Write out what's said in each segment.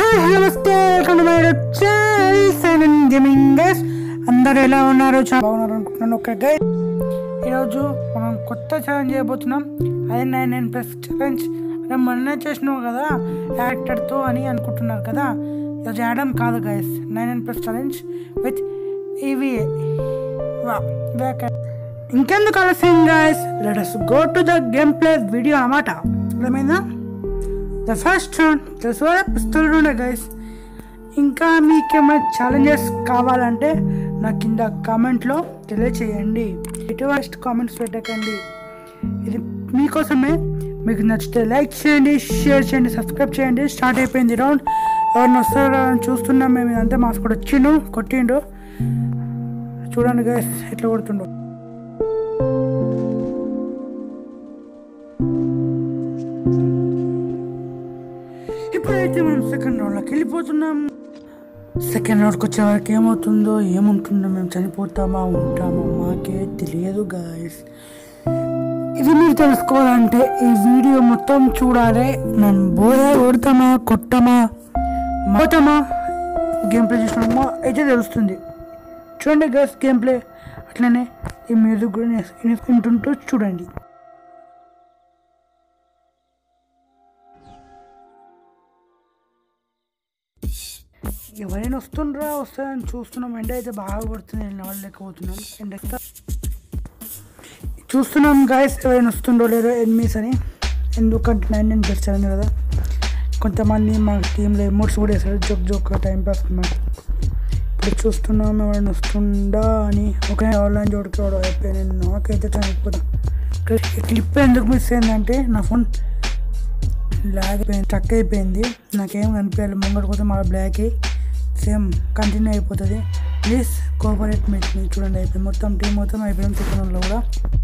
Hi నమస్తే welcome to my channel seven gaming guys అందరూ ఎలా ఉన్నారు చాలా బాగున్నారు అనుకుంటున్నాను ఓకే గైస్ ఈరోజు మనం కొత్త ఛాలెంజ్ చేయబోతున్నాం అదే నైన్ నైన్ ప్లస్ ఛాలెంజ్ అదే మొన్న చేసినావు కదా యాక్టర్తో అని అనుకుంటున్నారు కదా ఈరోజు యాడమ్ కాదు guys nine nine plus challenge with ఈవీ ఇంకెందుకు ఆలస్యం guys let us go to the game play video అన్నమాట అర్థమైందా ద ఫస్ట్ రౌండ్ తెలుసు కదా పిస్తూల్ రౌండ్ గైస్ ఇంకా మీకేమైనా ఛాలెంజెస్ కావాలంటే నా కింద కామెంట్లో తెలియచేయండి ఎటువంటి కామెంట్స్ పెట్టకండి ఇది మీకోసమే మీకు నచ్చితే లైక్ చేయండి షేర్ చేయండి సబ్స్క్రైబ్ చేయండి స్టార్ట్ అయిపోయింది రౌండ్ ఎవరిని వస్తారో అని చూస్తున్నాం మేము ఇదంతా మాస్ కూడా వచ్చిండు కొట్టిండు చూడండి గైస్ ఎట్లా కొడుతుండో ఇప్పుడైతే మనం సెకండ్ రౌండ్లోకి వెళ్ళిపోతున్నాం సెకండ్ రౌండ్కి వచ్చే వరకు ఏమవుతుందో ఏముంటుందో మేము చనిపోతామా ఉంటామా మాకే తెలియదు గాయస్ ఇది మీరు తెలుసుకోవాలంటే ఈ వీడియో మొత్తం చూడాలి నన్ను బోయా కొడతామా కొట్టమా పోతామా గేమ్ ప్లే చేసినామా అయితే తెలుస్తుంది చూడండి గైస్ గేమ్ ప్లే అట్లనే ఈ మ్యూజిక్ కూడా వినుకుంటూ చూడండి ఎవరైనా వస్తుండ్రా వస్తారని చూస్తున్నాం ఎండ అయితే బాగా పడుతుంది నేను నడలేకపోతున్నాం ఎండ ఎంత- చూస్తున్నాం గాయస్ ఎవరైనా వస్తుండో లేదో ఎనిమిస్ అని ఎందుకంటే నైన్ నైన్ పెంచాను కదా కొంతమంది మా టీంలో ఎమోట్స్ కూడా వేసారు జోక్ జోక్ టైం పాస్ అన్నమాట ఇప్పుడు చూస్తున్నాం ఎవరైనా వస్తుందా అని ఒక ఆన్లైన్ జోడికి వాడు అయిపోయాను నాకైతే చనిపోతాం ఈ క్లిప్ ఎందుకు మిస్ అయిందంటే నా ఫోన్ లాగ్ అయిపోయింది స్టక్ అయిపోయింది నాకేం కనిపించాలి ముంగడు కోసం మళ్ళీ బ్లాక్ అయ్యి సేమ్ కంటిన్యూ అయిపోతుంది ప్లీజ్ కోఆపరేట్ మీట్ మీ చూడండి అయిపోయింది మొత్తం టీం మొత్తం అయిపోయింది సెకండ్లో కూడా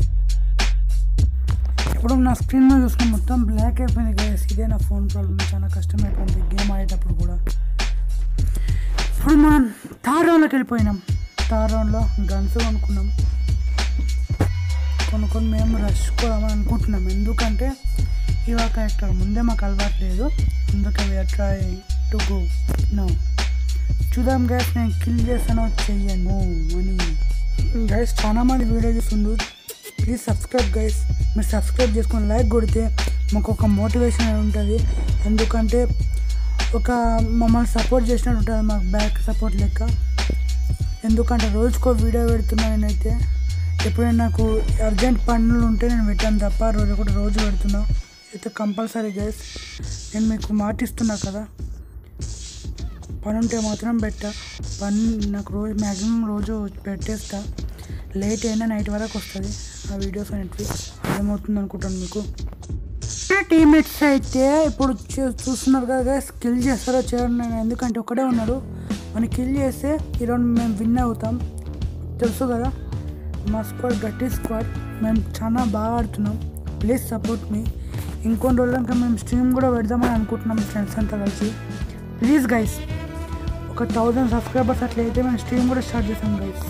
ఇప్పుడు నా స్క్రీన్ మీద చూసుకుని మొత్తం బ్లాక్ అయిపోయింది గైస్ ఇదే నా ఫోన్ ప్రాబ్లమ్ చాలా కష్టం అయిపోయింది గేమ్ ఆడేటప్పుడు కూడా ఇప్పుడు మనం థర్డ్ రౌండ్లోకి వెళ్ళిపోయినాం థర్డ్ రౌండ్లో గన్స్ కొనుక్కున్నాం కొనుక్కొని మేము రష్ కొడమని అనుకుంటున్నాం ఎందుకంటే ఇవా క్యారెక్టర్ ముందే మాకు అలవాటు లేదు అందుకే we're try to go no చూద్దాం గైస్ నేను కిల్ చేస్తానో చెయ్యను అని గైస్ చాలా మంది వీడియో చూస్తుండ్రు ప్లీజ్ సబ్స్క్రైబ్ గైస్ మీరు సబ్స్క్రైబ్ చేసుకొని లైక్ కొడితే మాకు ఒక మోటివేషన్ ఉంటుంది ఎందుకంటే ఒక మమ్మల్ని సపోర్ట్ చేసినట్టు ఉంటుంది మాకు బ్యాక్ సపోర్ట్ లెక్క ఎందుకంటే రోజుకో వీడియో పెడుతున్నా నేనైతే ఎప్పుడైనా నాకు అర్జెంట్ పనులు ఉంటే నేను పెట్టాను తప్ప రోజు కూడా రోజు పెడుతున్నా అయితే కంపల్సరీ గైస్ నేను మీకు మాటిస్తున్నా కదా పని ఉంటే మాత్రం పెట్టా పని నాకు రోజు మ్యాక్సిమం రోజు పెట్టేస్తా లేట్ అయినా నైట్ వరకు వస్తుంది ఆ వీడియోస్ అనేటివి ఏమవుతుంది అనుకుంటాను మీకు టీమేట్స్ అయితే ఇప్పుడు చూ- చూస్తున్నారు కదా కిల్ చేస్తారో చేయడం నేను ఎందుకంటే ఒకడే ఉన్నాడు మనం కిల్ చేస్తే ఈరోజు మేము విన్ అవుతాం తెలుసు కదా మా స్క్వాడ్ గట్టి స్క్వాడ్ మేము చాలా బాగా ఆడుతున్నాం ప్లీజ్ సపోర్ట్ మీ ఇంకొన్ని రోజులు ఇంకా మేము స్ట్రీమ్ కూడా పెడదామని అనుకుంటున్నాం ఫ్రెండ్స్ అంతా కలిసి ప్లీజ్ గైస్ ఒక థౌజండ్ సబ్స్క్రైబర్స్ అట్లా అయితే మేము స్ట్రీమ్ కూడా స్టార్ట్ చేసాం గైస్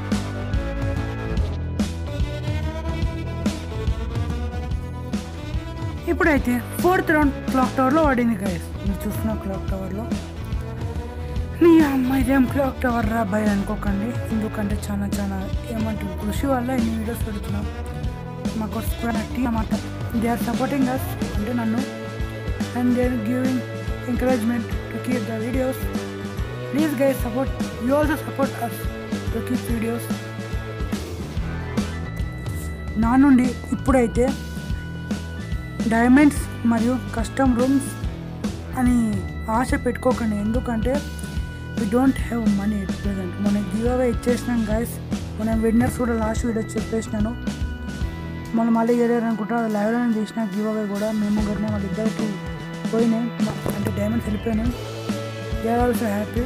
ఇప్పుడైతే ఫోర్త్ రౌండ్ క్లాక్ టవర్లో పడింది గైస్ మీరు చూస్తున్న క్లాక్ టవర్లో నీ అమ్మ ఇదేం క్లాక్ టవర్ రా భయ అనుకోకండి ఎందుకంటే చాలా చాలా ఏమంటారు కృషి వల్ల ఇన్ని వీడియోస్ పెడుతున్నాం మాకు టీ అన్నమాట దే ఆర్ సపోర్టింగ్ అస్ అంటే నన్ను and they are giving encouragement to keep the videos please guys support you also support us to keep videos నా నుండి ఇప్పుడైతే డైమండ్స్ మరియు కస్టమ్ రూమ్స్ అని ఆశ పెట్టుకోకండి ఎందుకంటే we don't have money at present మనం గివ్ అవే ఇచ్చేసినాం గాయస్ మనం విన్నర్స్ కూడా లాస్ట్ వీడియో చెప్పేసినాను మనం మళ్ళీ చేయలేరు అనుకుంటా అది లైవ్లో చేసిన గివ్ అవే కూడా మేము కూడా వాళ్ళ ఇద్దరికి పోయినాయి మ- అంటే డైమండ్స్ వెళ్ళిపోయినాయి దే ఆర్ ఆల్సో హ్యాపీ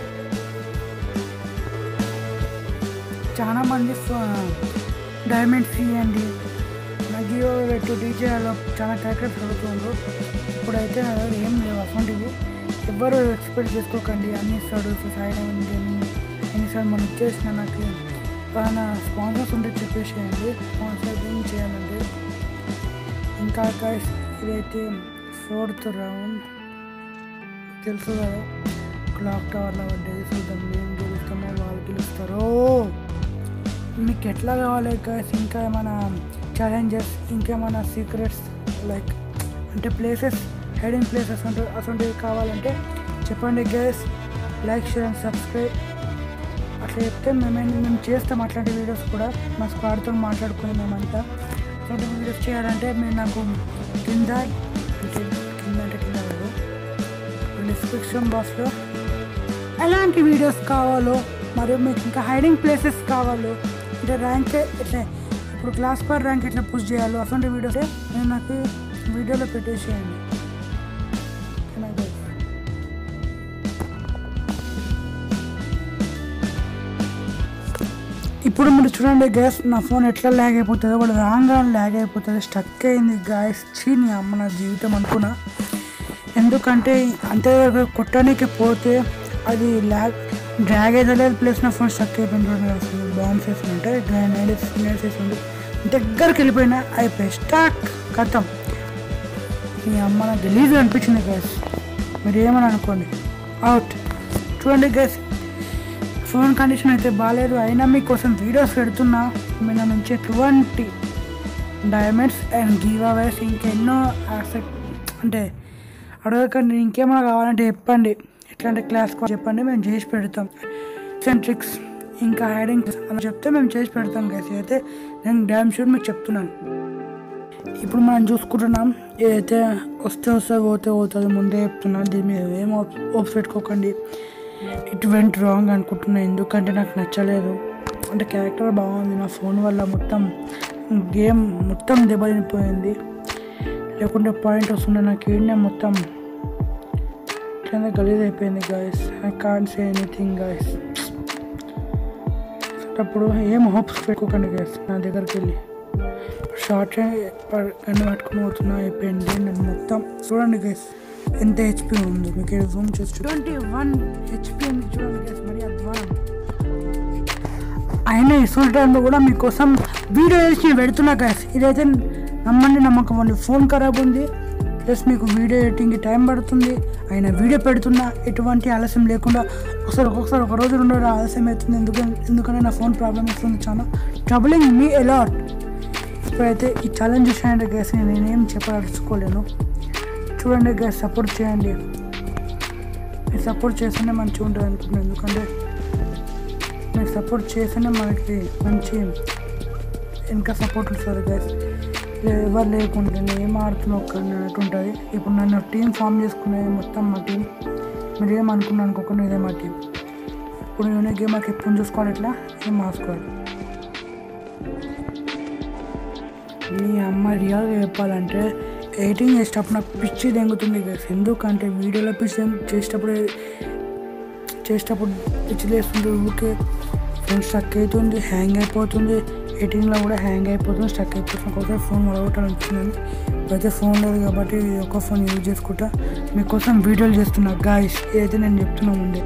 చాలా మంది డైమండ్స్ ఇవ్వండి నా జియో పెట్టు డీజేలో చాలా క్యారెక్టర్స్ అడుగుతుండ్రు ఇప్పుడైతే నా దగ్గర ఏం లేవు అటువంటివి ఎవ్వరు ఎక్స్పెక్ట్ చేసుకోకండి అన్ని ఇస్తాడు సైడ్ ఎన్నిసార్లు మనం ఇచ్చేసిన నాకు ఏమైనా స్పాన్సర్స్ ఉంటే చెప్పేసేయండి స్పాన్సర్ ఏం చేయాలంటే ఇంకా guys, ఇదైతే ఫోర్త్ రౌండ్ తెలుసు కదా క్లాక్ టవర్లో పడ్డది చూద్దాం మేము గెలుస్తామో వాళ్ళు గెలుస్తారో మీకు ఎట్లా కావాలి గైస్ ఇంకా ఏమైనా ఛాలెంజెస్ ఇంకేమైనా సీక్రెట్స్ లైక్ అంటే ప్లేసెస్ హైడింగ్ ప్లేసెస్ అంటే అటువంటివి కావాలంటే చెప్పండి guys like share and subscribe అట్లా చెప్తే మేము మేము చేస్తాం అట్లాంటి వీడియోస్ కూడా మా స్క్వాడ్తో మాట్లాడుకుని మేమంతా అట్లాంటి వీడియోస్ చేయాలంటే మీరు నాకు కింద అంటే కింద అంటే కింద కాదు డిస్క్రిప్షన్ బాక్స్లో ఎలాంటి వీడియోస్ కావాలో మరియు మీకు ఇంకా హైడింగ్ ప్లేసెస్ కావాలో అంటే ర్యాంక్ ఇట్లా ఇప్పుడు క్లాస్ పర్ ర్యాంక్ ఎట్లా పుష్ చేయాలో అటువంటి వీడియోస్ నేను నాకు వీడియోలో పెట్టేసేయండి ఓకేనా guys? ఇప్పుడు మీరు చూడండి గ్యాస్ నా ఫోన్ ఎట్లా ల్యాగ్ అయిపోతుందో వాడు రాగా ల్యాగ్ అయిపోతుంది స్టక్ అయింది గ్యాస్ చీని అమ్మ నా జీవితం అనుకున్నా ఎందుకంటే అంతే కొట్టడానికి పోతే అది ల్యాగ్ డ్రాగ్ అయితే లేదు ప్లస్ నా ఫోన్ స్టక్ అయిపోయింది చూడండి అసలు బాంబ్స్ వేస్తుంటే గ్రైనేడ్స్ గ్రైనేడ్స్ వేసింది దగ్గరికి వెళ్ళిపోయినా అయిపోయి స్టాక్ కథం మీ అమ్మ నాకు గలీజ్ అనిపించింది గ్యాస్ మీరు ఏమని అనుకోండి అవుట్ చూడండి గ్యాస్ ఫోన్ కండిషన్ అయితే బాగాలేదు అయినా మీకోసం వీడియోస్ పెడుతున్నా మీ నుంచి ఎటువంటి డైమండ్స్ అండ్ గివ్ అవేస్ ఇంకెన్నో యాక్సెప్ట్ అంటే అడగకండి ఇంకేమైనా కావాలంటే చెప్పండి ఎట్లాంటి క్లాస్ చెప్పండి మేము చేసి పెడతాం సెంట్రిక్స్ ఇంకా హైడింగ్ అలా చెప్తే మేము చేసి పెడతాం గైస్ అయితే నేను డ్యామ్ షూర్ మీకు చెప్తున్నాను ఇప్పుడు మనం చూసుకుంటున్నాం ఏదైతే వస్తే వస్తే పోతే పోతుంది ముందే చెప్తున్నాను దీని మీద ఏం ఓప్స్ పెట్టుకోకండి ఇట్ వెంట్ రాంగ్ అనుకుంటున్నా ఎందుకంటే నాకు నచ్చలేదు అంటే క్యారెక్టర్ బాగుంది నా ఫోన్ వల్ల మొత్తం గేమ్ మొత్తం దెబ్బతినిపోయింది లేకుంటే పాయింట్ వస్తుండే నాకు ఏంటంటే మొత్తం కింద గలీజ్ అయిపోయింది guys I can't say anything guys అప్పుడు ఏం హోప్స్ పెట్టుకోకండి గాయస్ నా దగ్గరికి వెళ్ళి షార్ట్ గన్ను పట్టుకుని పోతున్నా అయిపోయింది నేను మొత్తం చూడండి గైస్ ఎంత హెచ్పి ఉంది మీకు జూమ్ చేసి ట్వంటీ వన్ హెచ్పి ఉంది చూడండి గైస్ మరి అధ్వానం అయినా ఇసుడు టైంలో కూడా మీకోసం వీడియో వేసి నేను పెడుతున్నా గైస్ ఇదైతే నమ్మండి నమ్మకం అండి ఫోన్ ఖరాబ్ ఉంది ప్లస్ మీకు వీడియో ఎడిటింగ్కి టైం పడుతుంది అయినా వీడియో పెడుతున్నా ఎటువంటి ఆలస్యం లేకుండా ఒకసారి ఒక్కొక్కసారి ఒక రోజు రెండు రోజులు ఆలస్యం అవుతుంది ఎందుకంటే ఎందుకంటే నా ఫోన్ ప్రాబ్లమ్ వస్తుంది చాలా ట్రబులింగ్ మీ ఎలాట్ ఇప్పుడైతే ఈ ఛాలెంజ్ చేయండి గ్యాస్ నేనేం చెప్పదలుచుకోలేను చూడండి గ్యాస్ సపోర్ట్ చేయండి మీరు సపోర్ట్ చేస్తేనే మంచిగా ఉంటుంది అనుకుంటున్నాను ఎందుకంటే మీరు సపోర్ట్ చేస్తేనే మనకి మంచి ఇంకా సపోర్ట్ వస్తుంది గ్యాస్ ఎవరు లేకుండా నేను ఏం ఆడుతున్నా ఒక్క అన్నట్టు ఉంటుంది ఇప్పుడు నన్ను టీం ఫామ్ చేసుకునేది మొత్తం మా టీం మీరు ఏమనుకున్నాను అనుకోకుండా ఇదే మా టీం ఇప్పుడు నేను గేమ్ మాకు ఎప్పుడు చూసుకోవాలి ఎట్లా ఏం మార్చుకోవాలి మీ అమ్మ రియల్గా చెప్పాలంటే ఎడిటింగ్ చేసేటప్పుడు నాకు పిచ్చి దెంగుతుంది గైస్ ఎందుకంటే వీడియోలో పిచ్చి దెంగు- చేసేటప్పుడు చేసేటప్పుడు పిచ్చి లేస్తుంది ఊరికే ఫోన్ స్టక్ అవుతుంది హ్యాంగ్ అయిపోతుంది ఎడిటింగ్లో కూడా హ్యాంగ్ అయిపోతుంది స్టక్ అయిపోతుంది ఒకసారి ఫోన్ మొదలగొట్టాలని వచ్చిందని అయితే ఫోన్ లేదు కాబట్టి ఈ ఒక్క ఫోన్ యూజ్ చేసుకుంటా మీకోసం వీడియోలు చేస్తున్నా గాయస్ ఏదైతే నేను చెప్తున్నా ముందే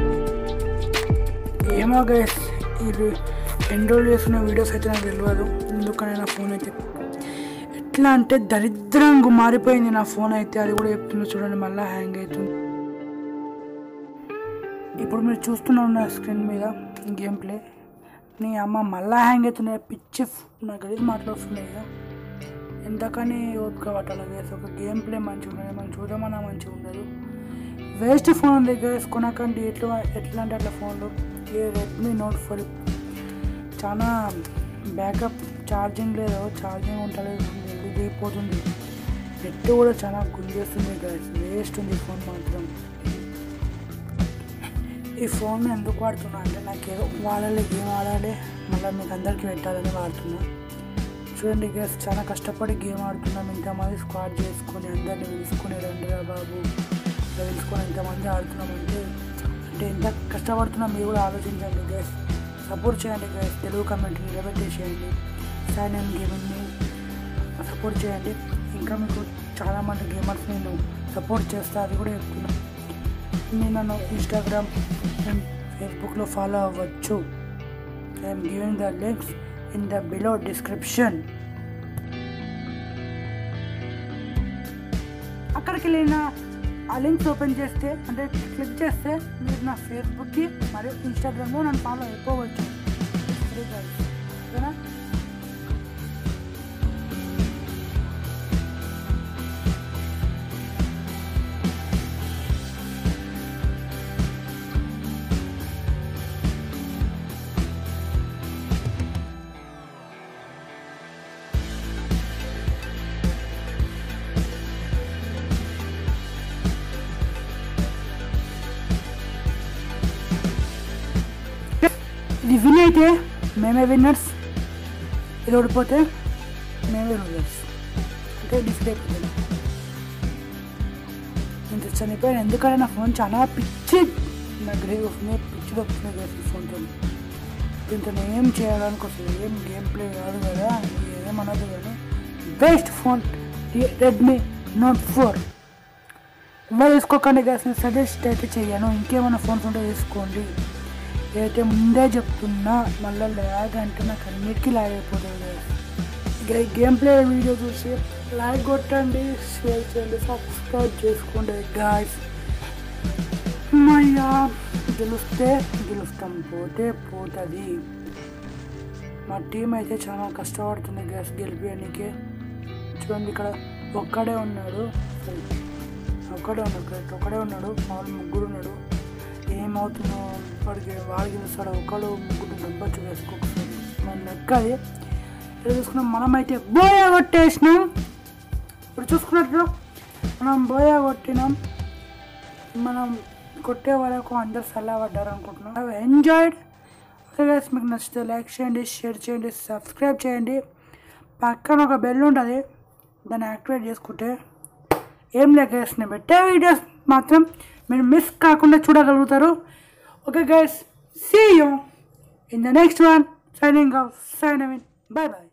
ఏమో గైస్ ఇది ఎన్రోల్ చేస్తున్న వీడియోస్ అయితే నాకు తెలియదు ఎందుకని నా ఫోన్ అయితే ఎట్లా అంటే దరిద్రంగా మారిపోయింది నా ఫోన్ అయితే అది కూడా చెప్తున్నా చూడండి మళ్ళీ హ్యాంగ్ అవుతుంది ఇప్పుడు మీరు చూస్తున్నారు నా స్క్రీన్ మీద గేమ్ ప్లే నీ అమ్మ మళ్ళా హ్యాంగ్ అవుతున్నాయి పిచ్చి ఫ్- నా గడిది మాట్లాడుతున్నాయి ఇక ఎంతకని ఓపిక పట్టాలి గేస్ ఒక గేమ్ ప్లే మంచిగా ఉండదు మనం చూద్దామన్నా మంచిగా ఉండదు వేస్ట్ ఫోన్ ఉంది గేస్ కొనకండి ఎట్లా ఎట్లా అంటే అట్లా ఫోన్లు ఏ రెడ్మీ నోట్ ఫోర్ చాలా బ్యాకప్ ఛార్జింగ్ లేదు ఛార్జింగ్ ఉంటలేదు ఇది అయిపోతుంది నెట్ కూడా చాలా గుంజేస్తుంది గైస్ వేస్ట్ ఉంది ఈ ఫోన్ మాత్రం ఈ ఫోన్ ఎందుకు వాడుతున్నా అంటే నాకు ఏదో వాడాలి గేమ్ ఆడాలి మళ్ళీ మీకు అందరికీ పెట్టాలని వాడుతున్నా చూడండి గేస్ చాలా కష్టపడి గేమ్ ఆడుతున్నాం ఇంతమంది స్క్వాడ్ చేసుకొని అందరిని పిలుచుకొని రండిరా బాబు ఇలా పిలుచుకొని ఇంతమంది ఆడుతున్నాం అంటే అంటే ఎంత కష్టపడుతున్నాం మీరు కూడా ఆలోచించండి గేస్ సపోర్ట్ చేయండి గేస్ తెలుగు కమెంట్ నిలబెట్టేసేయండి సైన్ అండ్ గేమింగ్ని సపోర్ట్ చేయండి ఇంకా మీకు చాలామంది గేమర్స్ నేను సపోర్ట్ చేస్తా అది కూడా చెప్తున్నా మీరు నన్ను ఇన్స్టాగ్రామ్ అండ్ ఫేస్బుక్లో ఫాలో అవ్వచ్చు I'm giving the links in the below description అక్కడికి వెళ్ళిన ఆ లింక్స్ ఓపెన్ చేస్తే అంటే క్లిక్ చేస్తే మీరు నా ఫేస్బుక్కి మరియు ఇన్స్టాగ్రామ్లో నన్ను ఫాలో అయిపోవచ్చు సరే guys. ఓకేనా ఇది విన్ అయితే మేమే విన్నర్స్ ఇది ఓడిపోతే మేమే లూజర్స్ అంటే డిసైడ్ అయిపోతుంది నేను చనిపోయాను ఎందుకంటే నా ఫోన్ చాలా పిచ్చి నా గ్రే పిచ్చి వస్తుంది ఈ ఫోన్తో దీంతో నేను ఏం చేయడానికి వస్తుంది ఏం గేమ్ ప్లే కాదు కదా ఏమనదు కానీ best phone Redmi Note four ఇలా తీసుకోకండి గ్యాస్ నేను సజెస్ట్ అయితే చెయ్యను ఇంకేమైనా ఫోన్స్ ఉంటే తీసుకోండి ఏదైతే ముందే చెప్తున్నా మళ్ళీ ల్యాగ్ అంటే నాకు అన్నిటికీ ల్యాగ్ అయిపోతుంది guys. గేమ్ ప్లే వీడియో చూసి లైక్ కొట్టండి షేర్ చేయండి సబ్స్క్రైబ్ చేసుకోండి గాయస్ అమ్మయ్యా గెలిస్తే గెలుస్తాం పోతే పోతుంది మా టీం అయితే చాలా కష్టపడుతుంది గ్యాస్ గెలిపించడానికి చూడండి ఇక్కడ ఒక్కడే ఉన్నాడు sorry, ఒక్కడే ఉన్నాడు correct, ఒక్కడే ఉన్నాడు వాళ్ళు ముగ్గురు ఉన్నాడు ఏమవుతుందో వాడికి వాడికి గెలుస్తాడు ఒక్కడు ముగ్గురు డబ్బచ్చు వేసుకోకసారి మన లెక్క అది ఇక్కడ చూసుకున్నాం మనమైతే బోయా కొట్టేసినాం ఇప్పుడు చూసుకున్నట్లు మనం బోయా కొట్టినాం మనం కొట్టే వరకు అందరు సల్లా పడ్డారు అనుకుంటున్నాం ఎంజాయ్డ్ ఓకే గైస్ మీకు నచ్చితే లైక్ చేయండి షేర్ చేయండి సబ్స్క్రైబ్ చేయండి పక్కన ఒక బెల్ ఉంటుంది దాన్ని యాక్టివేట్ చేసుకుంటే ఏం లేక నేను పెట్టే వీడియోస్ మాత్రం మీరు మిస్ కాకుండా చూడగలుగుతారు okay guys see you in the next one signing off sign I mean bye bye